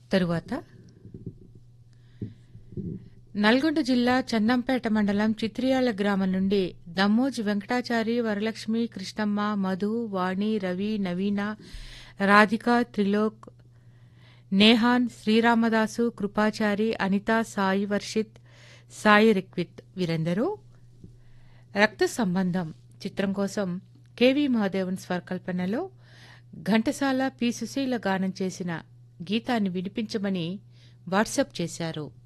తరువాత నల్గొండ జిల్లా చందంపేట మండలం చిత్రియాల గ్రామం నుండి దమ్మోజి వెంకటాచారి వరలక్ష్మి కృష్ణమ్మ మధు వాణి రవి నవీన రాధిక త్రిలోక్ నేహాన్ శ్రీరామదాసు కృపాచారి అనిత సాయి వర్షిత్ సాయి రిక్విత్ వీరందరూ రక్త సంబంధం చిత్రం కోసం కెవి మహాదేవన్ స్వరకల్పనలో ఘంటసాల పి సుశీల గానం చేసిన గీతాన్ని వినిపించమని వాట్సాప్ చేశారు